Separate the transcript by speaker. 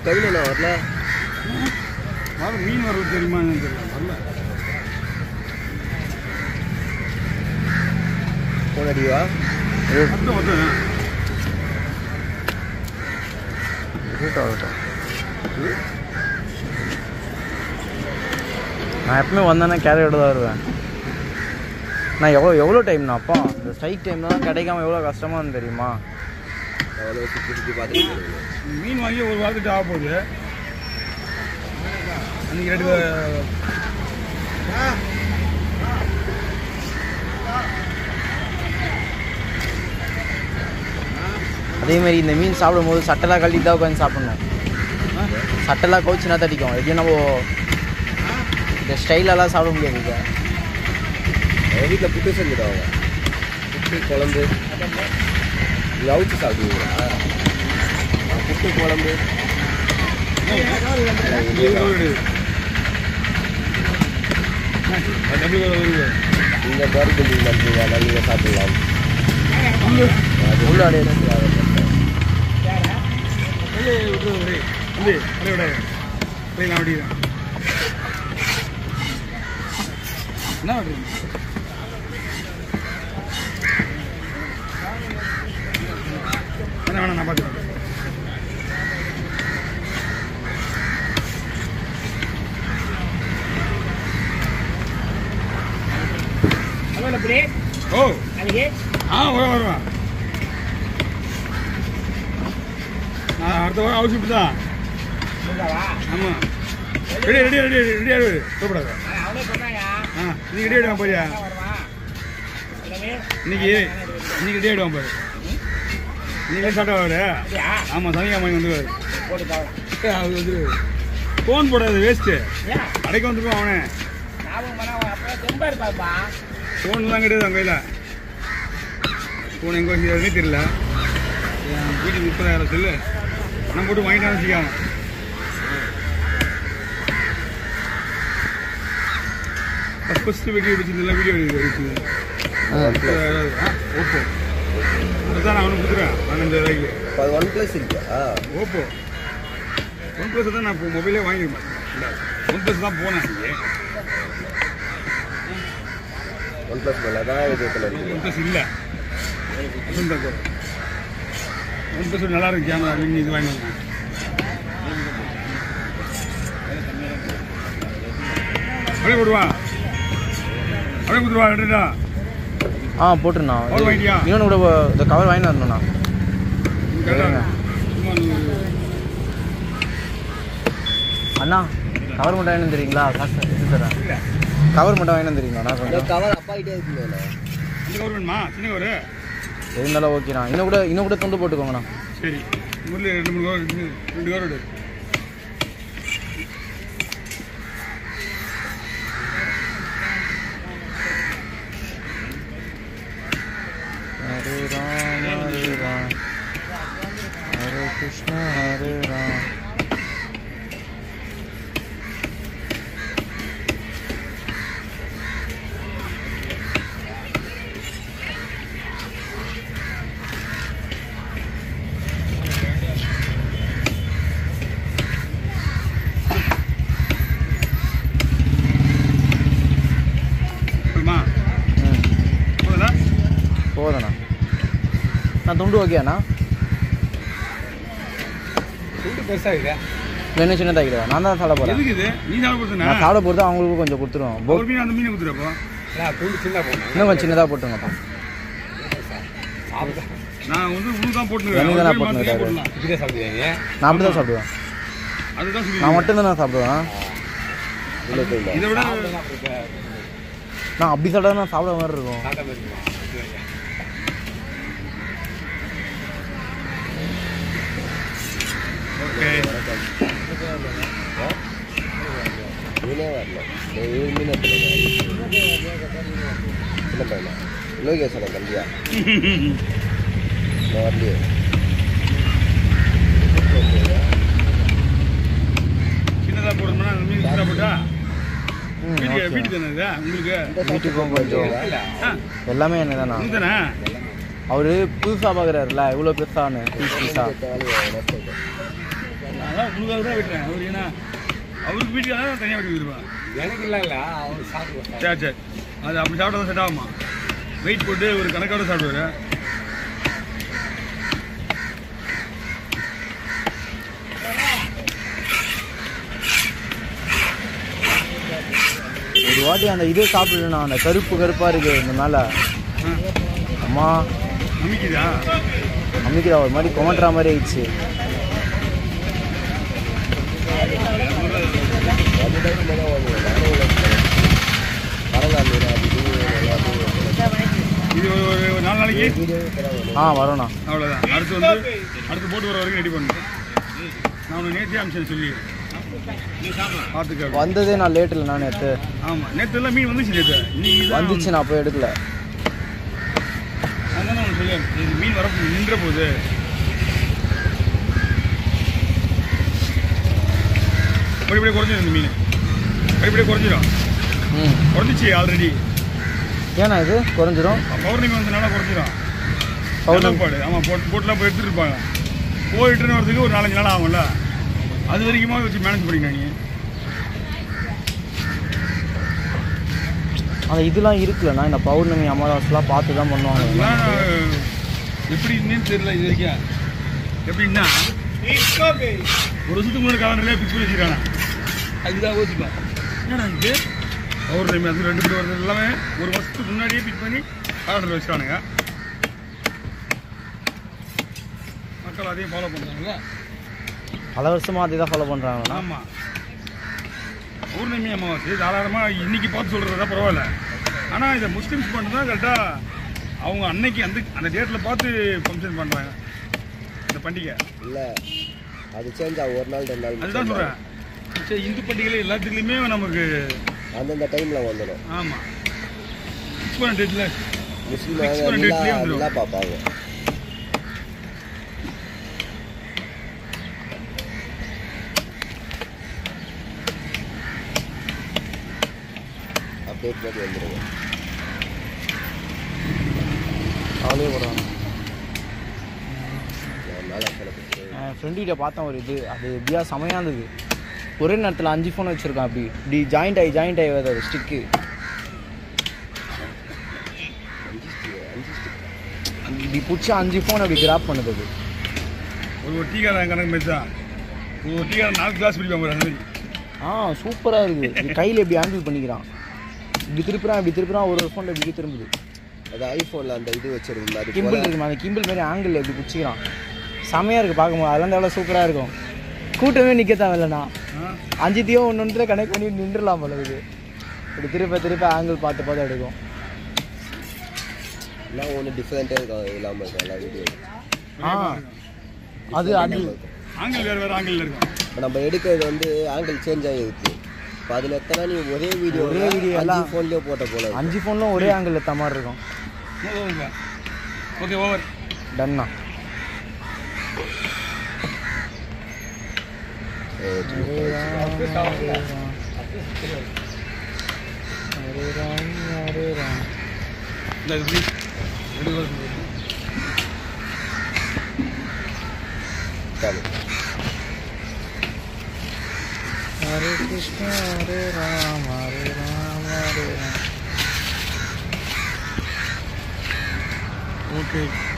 Speaker 1: கவிதை வரல
Speaker 2: வர மீன் வரது தெரியுமா என்னன்னு தெரியல வரல
Speaker 1: போன் அடிவா
Speaker 2: மட்டும் ஒருத்தன்
Speaker 3: இருக்கட்டும், இருக்கட்டும். நான் எப்பவுமே வந்தேன்னா கேரியரோட தான் வருவேன் நான் எவ்வளோ எவ்வளோ டைம்னா அப்பா இந்த ஸ்ட்ரைக் டைம் தான் கிடைக்காம எவ்வளோ கஷ்டமா இருந்து தெரியுமா
Speaker 1: அவ்வளோ சுற்றி சுற்றி பார்த்துட்டு
Speaker 2: மீன் வாங்கி ஒரு வாரத்துக்கு ஆக போகுது அன்னைக்கு ரெண்டு
Speaker 3: அதே மாதிரி இந்த மீன் சாப்பிடும்போது சட்டெல்லாம் கழட்டி தான் உட்காந்து சாப்பிடணும் சட்டெல்லாம் கவுச்சுனா தடிக்கும் எப்படியும் நம்ம இந்த ஸ்டைலெல்லாம் சாப்பிட முடியாது இதை
Speaker 1: அவங்க வீட்டில் புட்டு செஞ்சுடுவாங்க புட்டு குழம்பு இது அவிச்சு சாப்பிடுவீங்களா ஆ, புட்டு குழம்பு
Speaker 2: டபுள் வருது
Speaker 1: இந்த பாடி பில்டிங் பண்ணுறீங்க நீங்கள் சாப்பிடலாம் அது
Speaker 3: உள்ள அப்படியே
Speaker 2: என்ன பண்ணுறீங்க வேணாம் வேணாம் நான் பார்த்துக்கிறேன் ஓ ஆ வர வருவேன் நான் அடுத்த வாரம் அவசியம் தான் ஆமாம் ரெடி ரெடி ரெடி ரெடி ஆடு கூப்பிடாத ஆ இன்னைக்கு ரெடி ஆயிடுவான் பாரியா இன்னைக்கு இன்னைக்கு ரெடி ஆயிடுவான் பாரு இன்னைக்கு ஸ்டார்ட் ஆவாரு ஆமாம் சனிக்கிழமை வந்துருவாரு அது வந்து ஃபோன் போடாது வேஸ்ட்டு அடைக்க வந்துருவான் அவனே ஃபோன்லாம் கிடையாது அவன் கையில் ஃபோன் எங்கே வச்சுருந்தே தெரியல என் வீட்டுக்கு முப்பதாயிரம் செல்லு பணம் போட்டு வாங்கிட்டான்னு வச்சுக்காம ஃபஸ்ட் ஃபஸ்ட்டு வீடியோ எடுச்சிருந்தல வீடியோ எடுத்து ஓப்போ அதுதான் நான் அவனுக்கு கொடுத்துருவேன் பன்னெண்டு ரூபாய்க்கு
Speaker 1: இப்போ அது ஒன் ப்ளஸ் இருக்கா
Speaker 2: ஓப்போ ஒன் ப்ளஸ் தான் நான் இப்போ மொபைலே வாங்கிருப்பேன் ஒன் ப்ளஸ் தான் போனேன் அன்றைக்கி
Speaker 1: ஒன் ப்ளஸ் மேலே தான் இது எத்தனை
Speaker 2: ஒன்
Speaker 1: இருக்குது
Speaker 2: ப்ளஸ் இல்லை வசந்தா ஒன் ப்ளஸ் நல்லா இருக்கு கேமரா அப்படின்னு இது வாங்கி வந்தேன் அப்படியே போடுவா அப்படியே கொடுத்துருவா எடுத்துட்டா
Speaker 3: ஆ போட்டுருண்ணா
Speaker 2: Cover வாங்கிட்டியா?
Speaker 3: இன்னொன்று கூட வ- இந்த கவர் வாங்கி வரணுண்ணா
Speaker 2: கேட்டாங்க சும்மா நீ-
Speaker 3: அண்ணா கவர் மட்டும் வாங்கி தெரியுங்களா காசு எடுத்து தரேன்
Speaker 2: இல்ல
Speaker 3: கவர் மட்டும் வாங்கி தெரியுங்களா
Speaker 1: இந்த
Speaker 3: கொஞ்சம்
Speaker 1: கவர் அப்பாகிட்டே இருக்குங்களா
Speaker 2: இந்த கவர் வேணுமா சின்ன கவரு
Speaker 3: இருந்தாலும் ஓகேண்ணா இன்னும் கூட இன்னும் கூட துண்டு போட்டுக்கோங்கண்ணா
Speaker 2: சரி முரளி ரெண்டு மூணு கவர் ரெண்டு ரெண்டு கவர் எடு
Speaker 3: ஹரே ராம் ஹரே ராம் ஹரே கிருஷ்ணா ஹரே ராம்
Speaker 2: போதுமா
Speaker 3: ம்
Speaker 2: போதுதா
Speaker 3: போதுண்ணா நான் துண்டு ஓகேண்ணா
Speaker 2: துண்டு பெருசாக இல்லை
Speaker 3: வேணும் சின்னதாகிடுவா நான் தான் சாப்பிட போகிறேன்
Speaker 2: எதுக்கு இது நீ சாப்பிட போதுனா
Speaker 3: நான் சாப்பிட போகிறது அவங்களுக்கு கொஞ்சம் கொடுத்துருவோம் போ
Speaker 2: ஒரு மீன் அந்த மீனை கொடுத்துருப்போ
Speaker 1: துண்டு சின்ன போகணும்
Speaker 3: இன்னும் கொஞ்சம் சின்னதாக போட்டுங்கப்பா
Speaker 2: நான் வந்து உனக்கு தான் போட்டு
Speaker 3: எனக்கு தான் போட்டுருக்கேன்.
Speaker 2: போடலாம்
Speaker 1: இப்படியே சாப்பிடுவீங்க
Speaker 3: நான் அப்படி தான் சாப்பிடுவேன்
Speaker 2: அதுதான் சொல்லி
Speaker 3: நான் மட்டும்தான் நான் சாப்பிடுவேன்
Speaker 1: இல்லை இல்லை
Speaker 2: இதை விட
Speaker 3: நான் அப்படி சாப்பிட்டா நான் சாப்பிட மாதிரி இருக்கும்
Speaker 2: ஓகே
Speaker 1: மீனே வரல இந்த ஏழு மீன் எத்தனை சின்ன பையனா லோகேஷோட தம்பியா நான் வரலையே
Speaker 2: சின்னதாக போடணும்னா அந்த மீன் சின்னதாக போட்டா
Speaker 3: ம்,
Speaker 2: வீட்டுக்கு
Speaker 3: okay.
Speaker 2: வீட்டுக்கு தானே இது உங்களுக்கு
Speaker 3: வீட்டுக்கும் கொஞ்சம்
Speaker 2: ஆ
Speaker 3: எல்லாமே என்ன தானா
Speaker 2: உனக்கு தானே
Speaker 3: அவரு புதுசா பாக்குறாருல இவ்வளவு பெருசான்னு பீஸ் பீஸா
Speaker 2: அதான் உங்களுக்காக தான் விட்டுறேன் அவர் ஏன்னா அவருக்கு வீட்டுக்காக தான் தனியாக வெட்டி விடுவேன்
Speaker 1: எனக்கு இல்லை இல்லை அவர் சாப்பிடுவார்
Speaker 2: சரி சரி அது அப்படி சாப்பிட்டா தான் செட் ஆகுமா வெயிட் போட்டு ஒரு கணக்கோட சாப்பிடுவாரு
Speaker 3: ஒரு வாட்டி அந்த இதே சாப்பிடலண்ணா அந்த கருப்பு கருப்பாக இருக்கு இந்த மேலே
Speaker 2: ஆ
Speaker 3: அம்மா
Speaker 2: நம்பிக்கைதா
Speaker 3: அம்மிக்கிறா ஒரு மாதிரி கொமட்டுற மாதிரி ஆயிடுச்சு
Speaker 2: இது ஒரு ஒரு ஒரு நாலு நாளைக்கு
Speaker 3: ஆ வரோண்ணா
Speaker 2: அவ்வளோதான் அடுத்து வந்து அடுத்து போட்டு வர வரைக்கும் ரெடி பண்ணணும் நான் உனக்கு நேற்றே அமிச்சேன் சொல்லி பார்த்துக்க
Speaker 3: வந்ததே நான் லேட் இல்லை நான் நேற்று
Speaker 2: ஆமாம் நேற்று எல்லாம் மீன் வந்துச்சு நேற்று இன்னைக்கு தான்
Speaker 3: வந்துச்சு நான் போய் எடுக்கல
Speaker 2: அதான் நான் சொல்லி இது மீன் வர நின்ற போகுது படிப்படியாக குறைஞ்சிடும் இந்த மீன் படிப்படியாக குறைஞ்சிடும்
Speaker 3: ம்
Speaker 2: குறைஞ்சிச்சு ஆல்ரெடி
Speaker 3: ஏண்ணா இது குறைஞ்சிரும்
Speaker 2: பௌர்ணமி வந்தனால குறைஞ்சிடும்
Speaker 3: பௌர்ணமி.
Speaker 2: பாடு ஆமாம் போட் போட்டில் போய் எடுத்துட்டு இருப்பாங்க போயிட்டுன்னு வரதுக்கு ஒரு நாலஞ்சு நாள் ஆகும்ல அது வரைக்குமா வச்சு மேனேஜ் பண்ணிக்கலாம் நீ
Speaker 3: அந்த இதெல்லாம் இருக்குல்லண்ணா இந்த பௌர்ணமி அமாவாசைலாம் பார்த்து தான் பண்ணுவாங்க
Speaker 2: அதெல்லாம் எப்படின்னு தெரியல இது வரைக்கும் எப்படின்னா ஒரு வருஷத்துக்கு முன்னாடி காலண்டர்லேயே ஃபிக்ஸ் பண்ணி வச்சிருக்காங்க அதுதான் யோசிப்பேன் என்னடா இது பௌர்ணமி அது ரெண்டு பேர் வருது எல்லாமே ஒரு வருஷத்துக்கு முன்னாடியே ஃபிக்ஸ் பண்ணி காலண்டரில் வச்சுட்டானுங்க மக்கள் அதையும் ஃபாலோ பண்ணுறாங்களா
Speaker 3: பல வருஷமாக அதே தான் ஃபாலோ பண்ணுறாங்கண்ணா
Speaker 2: ஆமாம் பௌர்ணமி அமாவாசை தாராளமாக இன்னைக்கு பார்த்து சொல்கிறதா பரவாயில்ல ஆனால் இதை முஸ்லிம்ஸ் மட்டும் தான் கரெக்டாக அவங்க அன்னைக்கு அந்த அந்த டேட்டில் பார்த்து ஃபங்க்ஷன் பண்ணுறாங்க இந்த பண்டிகை
Speaker 1: இல்லை அது சேஞ்ச் ஆகும் ஒரு நாள் ரெண்டு நாள்
Speaker 2: அதுதான்
Speaker 1: change
Speaker 2: சொல்கிறேன் சரி இந்து பண்டிகைகள் எல்லாத்துலேயுமே நமக்கு
Speaker 1: ஆகும். அந்தந்த டைமில் வந்துடும்
Speaker 2: ஆமாம் ஃபிக்ஸ் பண்ண டேட்டில்
Speaker 1: முஸ்லீம்
Speaker 2: Fix பண்ண date லயே
Speaker 1: நல்லா
Speaker 2: வந்துரும்.
Speaker 1: நல்லா பார்ப்பாங்க அப்டேட் பண்ணி வந்துடுங்க
Speaker 3: அவளே போடுவாங்க
Speaker 1: நான் நல்லா சிறப்பு
Speaker 3: என் ஃப்ரெண்டுகிட்ட பார்த்தேன் ஒரு இது அது எப்படியா செமையாக இருந்தது ஒரே நேரத்தில் அஞ்சு ஃபோன் வச்சுருக்கான் அப்படி இப்படி ஜாயிண்ட் ஆகி ஜாயிண்ட் ஆகி வருது அது ஸ்டிக்கு இப்படி பிடிச்சி அஞ்சு ஃபோன் அப்படி கிராப் பண்ணுது அது
Speaker 2: ஒரு ஒரு டீக்காரன் கணக்கு மாதிரி தான் ஒரு டீக்காரன் நாலு கிளாஸ் பிடிப்பாங்க பாரு, அந்த மாதிரி
Speaker 3: ஆ சூப்பராக இருக்குது கையில் எப்படி ஹேண்டில் பண்ணிக்கிறான் இப்படி திருப்புறான் இப்படி திருப்புறான் ஒரு ஒரு ஃபோனில் இப்படி திரும்புது
Speaker 1: அது ஐஃபோனில் அந்த இது வச்சிருந்தோம் அது
Speaker 3: கிம்பிள்
Speaker 1: போல
Speaker 3: இருக்குமா அந்த கிம்பிள் மாதிரி ஆங்கிள் எப்படி பிடிச்சிக்கிறான் செமையாக இருக்குது பார்க்கும்போது அதெல்லாம் எவ்வளோ சூப்பராக இருக்கும் கூட்டமே நிற்க தேவையில்லண்ணா
Speaker 2: ஆ
Speaker 3: அஞ்சுத்தையும் ஒன்று ஒன்றுல கனெக்ட் பண்ணி நின்றுலாம் போல இது இப்படி திருப்ப திருப்ப ஆங்கிள் பார்த்து பார்த்து எடுக்கும்
Speaker 1: எல்லாம் ஒன்று டிஃப்ரெண்ட்டாக இருக்கும் இல்லாமல் இருக்கும் எல்லா வீடியோ
Speaker 3: ஆ அது அது
Speaker 2: ஆங்கிள் வேறு வேறு ஆங்கிளில் இருக்கும்
Speaker 1: இப்போ நம்ம எடுக்கிறது வந்து ஆங்கிள் சேஞ்ச் ஆகிருக்கு இப்போ அதில் எத்தனை நீ ஒரே வீடியோ
Speaker 3: ஒரே video
Speaker 1: அஞ்சு
Speaker 3: எல்லாம்
Speaker 1: ஃபோன்லேயே போட்ட போல இருக்கு.
Speaker 3: அஞ்சு ஃபோன்லும் ஒரே ஆங்கிள் எடுத்த மாதிரி இருக்கும்
Speaker 2: ஓகே ஓவர்
Speaker 3: டன்னா
Speaker 1: சரி,
Speaker 2: இந்த இது please. ரெண்டு வருஷம்
Speaker 1: சரி.
Speaker 3: ஹரே கிருஷ்ண ஹரே ராம் ஹரே ராம் ஹரே ராம்
Speaker 2: ஓகே